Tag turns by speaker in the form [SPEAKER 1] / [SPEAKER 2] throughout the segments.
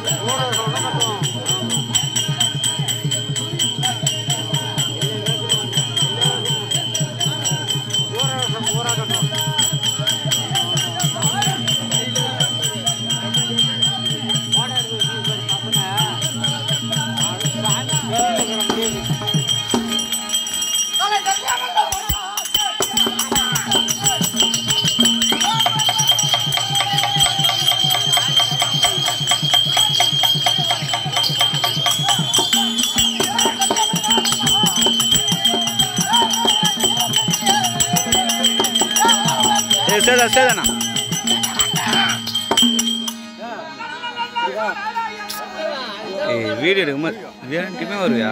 [SPEAKER 1] ஏ சேதா சேதாண்ணா ஏய் வீடியோ எடுக்குமா வேணுட்டுமே வருவியா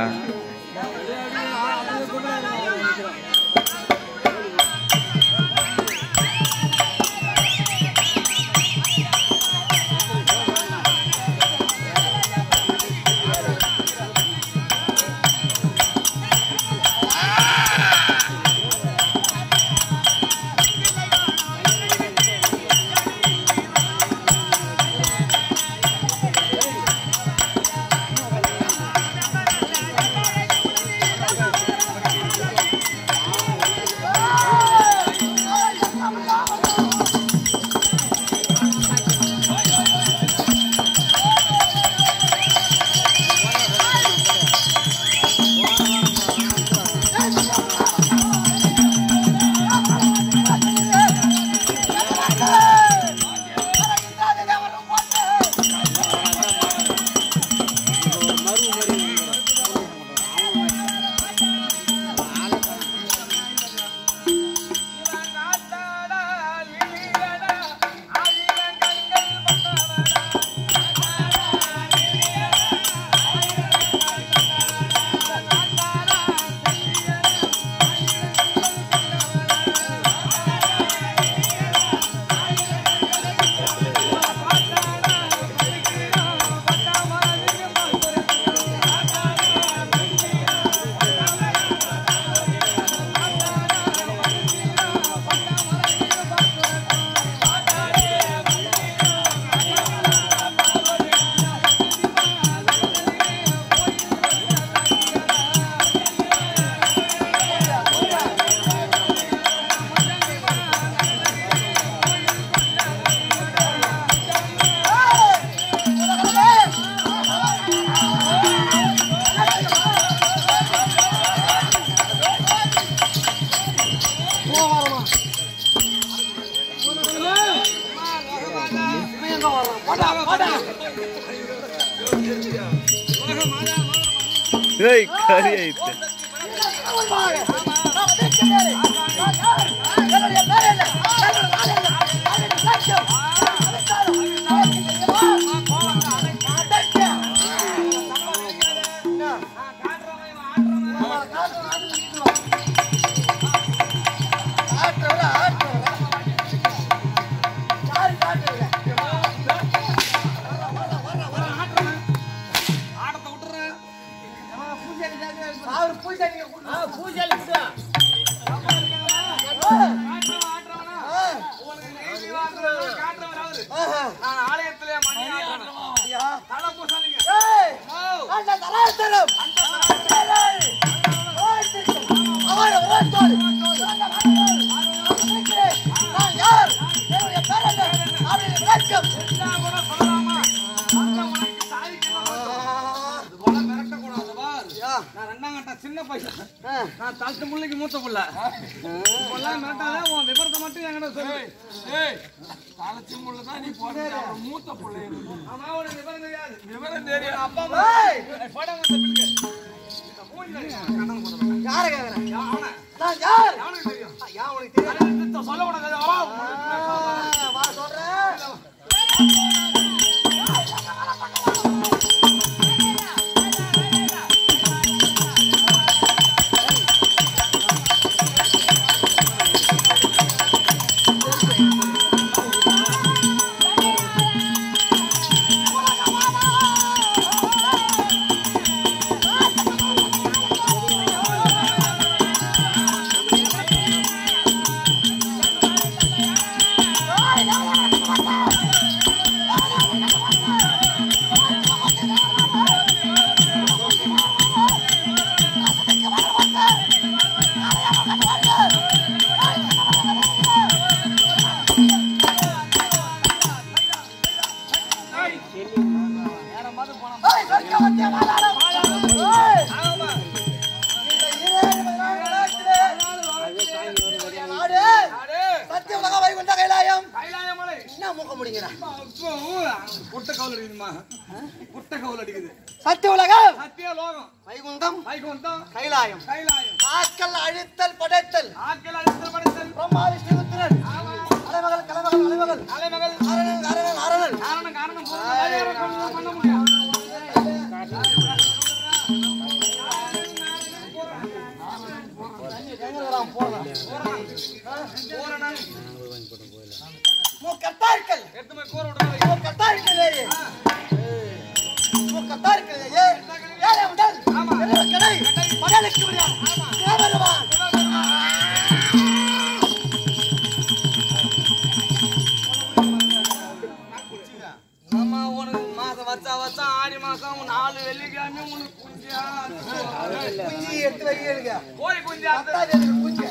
[SPEAKER 1] ஏய் கறி ஆயிட்டு
[SPEAKER 2] நான் ரெண்டாம் கட்ட சின்ன பையன் நான் தட்டு முள்ளைக்கு மூத்த புள்ள இப்பெல்லாம் மிரட்டாத உன் விவரத்தை மட்டும் என்கிட்ட சொல்லு ஏய் தலைச்சி முள்ள தான் நீ போடுற மூத்த புள்ள ஆமா உனக்கு விவரம் தெரியாது விவரம் தெரியும் அப்பா அம்மா படம் வந்த பிள்ளைங்க
[SPEAKER 3] யாரை கேக்குறேன்
[SPEAKER 2] அவனை
[SPEAKER 3] நான் யார்
[SPEAKER 2] அவனுக்கு தெரியும்
[SPEAKER 3] யா உனக்கு தெரியாது
[SPEAKER 2] சொல்ல கூடாது வா
[SPEAKER 3] ஆ, வா சொல்றேன்
[SPEAKER 4] ஆ
[SPEAKER 2] மது போனோம்
[SPEAKER 3] ஏய், சொர்க்கவத்திய மாதாளம். ஏய்,
[SPEAKER 2] ஆமா
[SPEAKER 3] இந்த ஈரேழு பதினாலு உலகத்திலே என்னுடைய நாடு
[SPEAKER 2] நாடு
[SPEAKER 3] சத்திய உலக வைகுண்ட கைலாயம்
[SPEAKER 2] கைலாயமலை
[SPEAKER 3] என்ன மூக்க முடியுங்கடா
[SPEAKER 2] அப்போ குட்ட கவுல் அடிக்குதுமா குட்ட கவுல் அடிக்குது
[SPEAKER 3] சத்திய உலகம்
[SPEAKER 2] சத்திய லோகம்
[SPEAKER 3] வைகுண்டம்
[SPEAKER 2] வைகுண்டம்
[SPEAKER 3] கைலாயம்
[SPEAKER 2] கைலாயம்
[SPEAKER 3] ஆட்கள் அழித்தல் படைத்தல்
[SPEAKER 2] ஆட்கள் அழித்தல் படைத்தல்
[SPEAKER 3] பிரம்மா விஷ்ணு ருத்ரன் அலைமகள் கலைமகள் அலைமகள்
[SPEAKER 2] தலைமகள்
[SPEAKER 3] ஆரணன் ஆரணன் ஆரணன்
[SPEAKER 2] காரணம் காரணம் போறது வேலையை பண்ண முடியும்
[SPEAKER 3] எங்கடா போறான்
[SPEAKER 2] பூரணன்
[SPEAKER 3] மூக்கத்தார்கள்
[SPEAKER 2] எடுத்து போய் கூற விடுறாங்க
[SPEAKER 3] மூக்கத்தார்கள் மூக்கத்தார்கள் ஏ ஏழை உடல் எல்லாம் கடை மகளுக்கு முடியாது தேவருவான்
[SPEAKER 2] ஆமா உனக்கு மாசம் வச்சா வச்சா ஆடி மாசம் நாலு வெள்ளிக்கிழமை உனக்கு குஞ்சியா
[SPEAKER 3] குஞ்சு எடுத்து வைக்கிறீங்க
[SPEAKER 2] கோழி குஞ்சு அறுத்து
[SPEAKER 3] பத்தாது எனக்கு குஞ்சு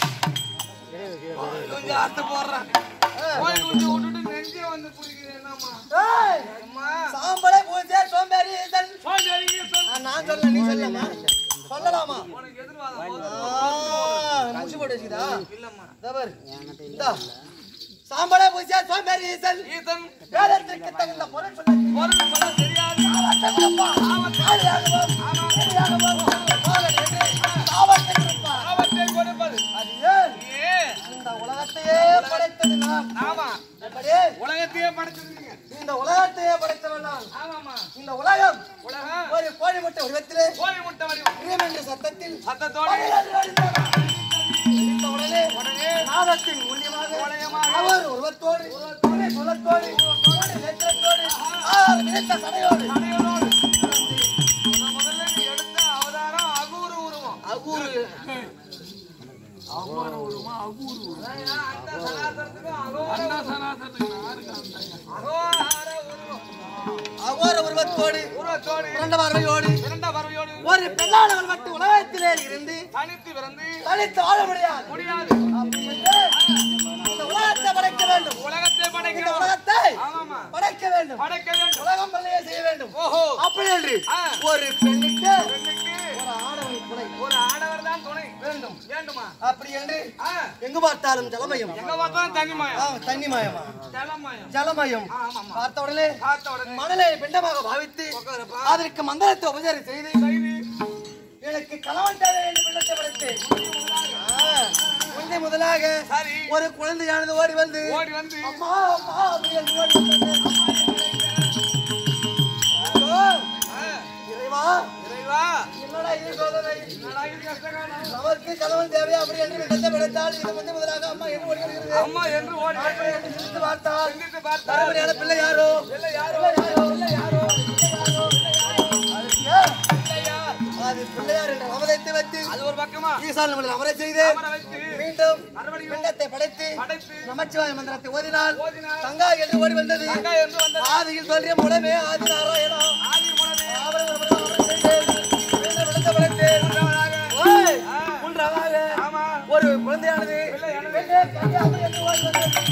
[SPEAKER 2] குஞ்சு அறுத்து போடுறேன் கோழி குஞ்சு விட்டுட்டு நெஞ்சே வந்து குடிக்கிறேன் என்னம்மா
[SPEAKER 3] ஏய்,
[SPEAKER 2] அம்மா
[SPEAKER 3] சாம்பலை பூஜை சோம்பேறி ஈசன்
[SPEAKER 2] கோழி அடிக்க சொல்லு.
[SPEAKER 3] ஆ, நான் சொல்ல நீ சொல்லலாமா சொல்லலாமா
[SPEAKER 2] உனக்கு எதிர்வாதம் போதும்.
[SPEAKER 3] ஆ, முடிச்சு போட்டு வச்சுக்கிதா
[SPEAKER 2] இல்லம்மா
[SPEAKER 3] இதோ பாரு. இந்தா. சாம்பலை பூஜை சோம்பேறி ஈசன்
[SPEAKER 2] ஈசன்
[SPEAKER 3] வேதத்திற்கு தகுந்த பொருள் சொன்ன
[SPEAKER 2] பொருள் பல தெரியாது
[SPEAKER 3] ஆபத்தை கொடுப்பான். ஆளியாகவும், எதிரியாகவும், சோழன் என்று ஆபத்தை கொடுப்பான்.
[SPEAKER 2] ஆபத்தை கொடுப்பது
[SPEAKER 3] அது ஏன்?
[SPEAKER 2] ஏ
[SPEAKER 3] இந்த உலகத்தையே படைத்தது நான்
[SPEAKER 2] ஆமா
[SPEAKER 3] எப்படி?
[SPEAKER 2] உலகத்தையே படைச்சிருக்கீங்க
[SPEAKER 3] இந்த உலகத்தையே படைத்தவன் நான்
[SPEAKER 2] ஆமாமா
[SPEAKER 3] இந்த உலகம்
[SPEAKER 2] உலகம்
[SPEAKER 3] ஒரு கோழி முட்டை வடிவத்திலே
[SPEAKER 2] கோழி முட்டை வடிவம்
[SPEAKER 3] இறைவன் என்ற சத்தத்தில்
[SPEAKER 2] சத்தத்தோட
[SPEAKER 3] படையெடுத்து அடித்தவன். இந்த உடனே
[SPEAKER 2] உடனே
[SPEAKER 3] நாதத்தின் மூலியமாக
[SPEAKER 2] மூலியமாக
[SPEAKER 3] அவர் உருவத்தோடு துணை சொல்லத்தோடு துணை நேத்திரத்தோடு ஆறு நினைத்த சடையோடு
[SPEAKER 2] அனைவரோடு முத முதல்ல நீ எடுத்த அவதாரம் அகூறு உருவம்
[SPEAKER 3] அகூறு
[SPEAKER 2] ஏன்னா, அந்த சனாதனத்துக்கும் அகோர அகோர உருவம்
[SPEAKER 3] அகோர உருவத்தோடு
[SPEAKER 2] உருவத்தோடு
[SPEAKER 3] இரண்ட பார்வையோடு
[SPEAKER 2] இரண்ட பறவையோடு
[SPEAKER 3] ஒரு பெண்ணானவள் மட்டும் உலகத்திலே இருந்து
[SPEAKER 2] தனித்து பிறந்து
[SPEAKER 3] தனித்து வாழ முடியாது
[SPEAKER 2] முடியாது
[SPEAKER 3] அப்படி என்று இந்த உலகத்தை படைக்க வேண்டும்
[SPEAKER 2] உலகத்தை
[SPEAKER 3] இந்த
[SPEAKER 2] படைக்கிறோம்
[SPEAKER 3] உலகத்தை
[SPEAKER 2] ஆமாமா
[SPEAKER 3] படைக்க வேண்டும்
[SPEAKER 2] படைக்க வேண்டும்
[SPEAKER 3] உலகம் பள்ளியை செய்ய வேண்டும்
[SPEAKER 2] ஓஹோ
[SPEAKER 3] அப்படி என்று
[SPEAKER 2] ஆ.
[SPEAKER 3] ஒரு பெண்ணுக்கு
[SPEAKER 2] பெண்ணுக்கு
[SPEAKER 3] ஒரு ஆடவன் துணை
[SPEAKER 2] ஒரு ஆடவர் தான் துணை
[SPEAKER 3] வேண்டும்
[SPEAKER 2] வேண்டுமா
[SPEAKER 3] அப்படி என்று
[SPEAKER 2] ஆ,
[SPEAKER 3] எங்கு பார்த்தாலும் ஜலமயம்
[SPEAKER 2] எங்க பார்த்தாலும் தண்ணி
[SPEAKER 3] ஆ,
[SPEAKER 2] மயம்
[SPEAKER 3] தண்ணி மயமா
[SPEAKER 2] ஜலமயம்
[SPEAKER 3] ஜலமயம்
[SPEAKER 2] ஆமாமா
[SPEAKER 3] பார்த்த உடனே
[SPEAKER 2] பார்த்த உடனே
[SPEAKER 3] மணலை பிண்டமாக பாவித்து
[SPEAKER 2] உட்காருப்பா.
[SPEAKER 3] அதற்கு மந்திரத்தை உபச்சாரம் செய்து
[SPEAKER 2] செய்து
[SPEAKER 3] எனக்கு கணவன் தேவை என்று பிண்டத்தை படைத்தேன் ஆ, முந்தை முதலாக
[SPEAKER 2] சரி
[SPEAKER 3] ஒரு குழந்தையானது ஓடி வந்து
[SPEAKER 2] ஓடி வந்து
[SPEAKER 3] அம்மா அம்மா அப்படி என்று ஓடி வந்தது. ஐயோ,
[SPEAKER 2] ஆ,
[SPEAKER 3] இறைவா
[SPEAKER 2] இறைவா
[SPEAKER 3] என்னடா இது சோதனை
[SPEAKER 2] என்னடா இது கஷ்டகாலம்
[SPEAKER 3] நமக்கு கணவன் தேவை அப்படி என்று பிண்டத்தை படைத்தால் இது முந்தை முதலாக அம்மா என்று ஓடி வருகிறது
[SPEAKER 2] அம்மா என்று ஓடி
[SPEAKER 3] அப்படி என்று சிந்தித்து பார்த்தால்
[SPEAKER 2] சிந்தித்து பார்த்தால்
[SPEAKER 3] தளபதியான பிள்ளை யாரோ
[SPEAKER 2] இல்லை யாரோ
[SPEAKER 3] பிள்ளை யாரோ பிள்ளை யாரோ பிள்ளை யாரோ பிள்ளை யாரோ அது யார்?
[SPEAKER 2] இல்லையார்
[SPEAKER 3] அது பிள்ளையார் என்ற அவதத்தை வைத்து
[SPEAKER 2] அது ஒரு பக்கமா
[SPEAKER 3] ஈசான் நம்மளை அமர செய்து
[SPEAKER 2] அமர வைத்து
[SPEAKER 3] மீண்டும்
[SPEAKER 2] மறுபடியும்
[SPEAKER 3] பிண்டத்தை படைத்து
[SPEAKER 2] படைத்து
[SPEAKER 3] நமச்சிவாய மந்திரத்தை ஓதினால்
[SPEAKER 2] ஓதினார்
[SPEAKER 3] தங்கா என்று ஓடி வந்தது
[SPEAKER 2] தங்கா என்று வந்தது
[SPEAKER 3] ஆதியில் தோன்றிய மூலமே ஆதி நாராயணா
[SPEAKER 2] ஆதி குணமே
[SPEAKER 3] ஆவரை ஒரு முறை அமர செய்து, மீண்டும் விழுந்த படைத்தேன்.
[SPEAKER 2] மூன்றாவதாக
[SPEAKER 3] ஓய்,
[SPEAKER 2] ஆ.
[SPEAKER 3] மூன்றாவதாக
[SPEAKER 2] ஆமா
[SPEAKER 3] ஒரு குழந்தையானது
[SPEAKER 2] பிள்ளையானது.
[SPEAKER 3] பெண்ணே, கன்னியாகுமரி என்று ஓடி வந்தது.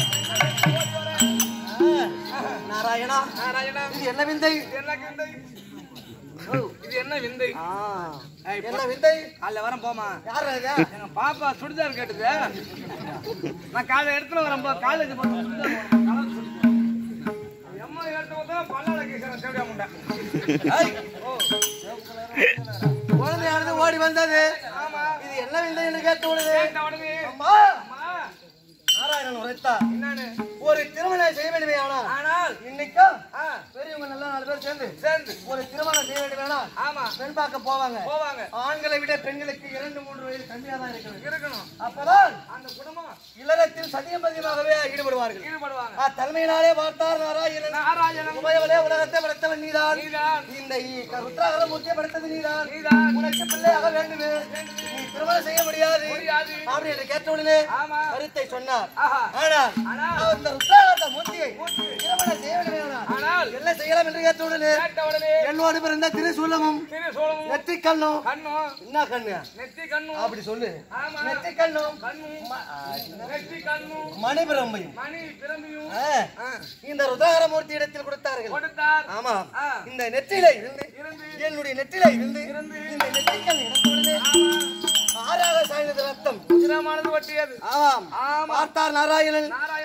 [SPEAKER 3] ஆ, நாராயணா
[SPEAKER 2] நாராயணா
[SPEAKER 3] இது என்ன விந்தை
[SPEAKER 2] இது என்ன விந்தை இது என்ன விந்தை
[SPEAKER 3] ஆ,
[SPEAKER 2] ஏய்,
[SPEAKER 3] என்ன விந்தை
[SPEAKER 2] காலைல வரேன் போமா
[SPEAKER 3] யார் அது
[SPEAKER 2] எங்க பாப்பா சுடிதார் கேட்டுது நான் காலை எடுத்துட்டு வரேன் போ காலேஜ் போட்டு சுடிதார் போடணும். கலர் சுடிதார். எம்மா எடுத்து வந்தா பல்லால கேட்கறேன் செவிடா முண்டை ஏய், ஓ,
[SPEAKER 3] குழந்தையானது ஓடி வந்தது
[SPEAKER 2] ஆமா
[SPEAKER 3] இது என்ன விந்தை என்று கேட்டு விடுது
[SPEAKER 2] கேட்ட உடனே
[SPEAKER 3] அம்மா
[SPEAKER 2] அம்மா
[SPEAKER 3] நாராயணன் உரைத்தார்
[SPEAKER 2] என்னன்னு
[SPEAKER 3] ஒரு திருமணம் செய்ய வேண்டுமே ஆனால்
[SPEAKER 2] ஆனால்
[SPEAKER 3] இன்னைக்கும்
[SPEAKER 2] ஆ,
[SPEAKER 3] பெரியவங்க நல்லா நாலு பேர் சேர்ந்து
[SPEAKER 2] சேர்ந்து
[SPEAKER 3] ஒரு திருமணம் செய்ய வேண்டுமே ஆனால்
[SPEAKER 2] ஆமா
[SPEAKER 3] பெண் பார்க்க போவாங்க
[SPEAKER 2] போவாங்க
[SPEAKER 3] ஆண்களை விட பெண்களுக்கு இரண்டு மூன்று வயது கம்மியா தான் இருக்கிறது
[SPEAKER 2] இருக்கணும்
[SPEAKER 3] அப்பதான்
[SPEAKER 2] அந்த குடும்பம்
[SPEAKER 3] இல்லறத்தில் சதியம்பதியமாகவே ஈடுபடுவார்கள்
[SPEAKER 2] ஈடுபடுவாங்க
[SPEAKER 3] ஆ, தலைமையினாலே பார்த்தார் நாராயணன்
[SPEAKER 2] நாராயணன்
[SPEAKER 3] உமையவளே உலகத்தை படைத்தவன் நீதான்
[SPEAKER 2] நீதான்
[SPEAKER 3] இந்த ஈ- ருத்ராகர மூர்த்தியை படைத்தது நீதான்
[SPEAKER 2] நீதான்
[SPEAKER 3] உனக்கு பிள்ளையாக வேண்டுமே நீ திருமணம் செய்ய முடியாது
[SPEAKER 2] முடியாது
[SPEAKER 3] அப்படி என்று கேட்ட உடனே
[SPEAKER 2] ஆமா
[SPEAKER 3] கருத்தை சொன்னார்
[SPEAKER 2] ஆஹா
[SPEAKER 3] ஆனால்
[SPEAKER 2] ஆனால்
[SPEAKER 3] அந்த ருத்ராகர மூர்த்தியை திருமணம் செய்ய வேண்டுமே ஆனால்
[SPEAKER 2] ஆனால்
[SPEAKER 3] என்ன செய்யலாம் என்று கேட்ட உடனே
[SPEAKER 2] கேட்ட உடனே
[SPEAKER 3] என்னோடு பிறந்த திருசூலமும்
[SPEAKER 2] திரு சோழமும்
[SPEAKER 3] நெற்றி கண்ணும்
[SPEAKER 2] கண்ணும்
[SPEAKER 3] என்ன கண்ணு
[SPEAKER 2] நெத்தி கண்ணும்
[SPEAKER 3] அப்படி சொல்லு
[SPEAKER 2] ஆமா
[SPEAKER 3] நெற்றி கண்ணும்
[SPEAKER 2] கண்ணும் நெத்தி கண்ணும்
[SPEAKER 3] மணிபிரம்பையும்
[SPEAKER 2] மணி பிரம்பியும்
[SPEAKER 3] ஆ,
[SPEAKER 2] ஆ,
[SPEAKER 3] இந்த ருத்ராகர மூர்த்தி இடத்தில் கொடுத்தார் கொடுத்தார்கள்
[SPEAKER 2] கொடுத்தார்
[SPEAKER 3] ஆமா
[SPEAKER 2] ஆ.
[SPEAKER 3] இந்த நெற்றிலை இருந்து
[SPEAKER 2] இருந்து
[SPEAKER 3] என்னுடைய நெற்றிலை இருந்து
[SPEAKER 2] இருந்து
[SPEAKER 3] இந்த நெற்றிக்கல் இடத்தோடு ஆறாக சாய்ந்தது ரத்தம்
[SPEAKER 2] உதிரமானது ஒட்டியது
[SPEAKER 3] ஆமாம்
[SPEAKER 2] ஆமா
[SPEAKER 3] பார்த்தார் நாராயணன்
[SPEAKER 2] நாராயணன்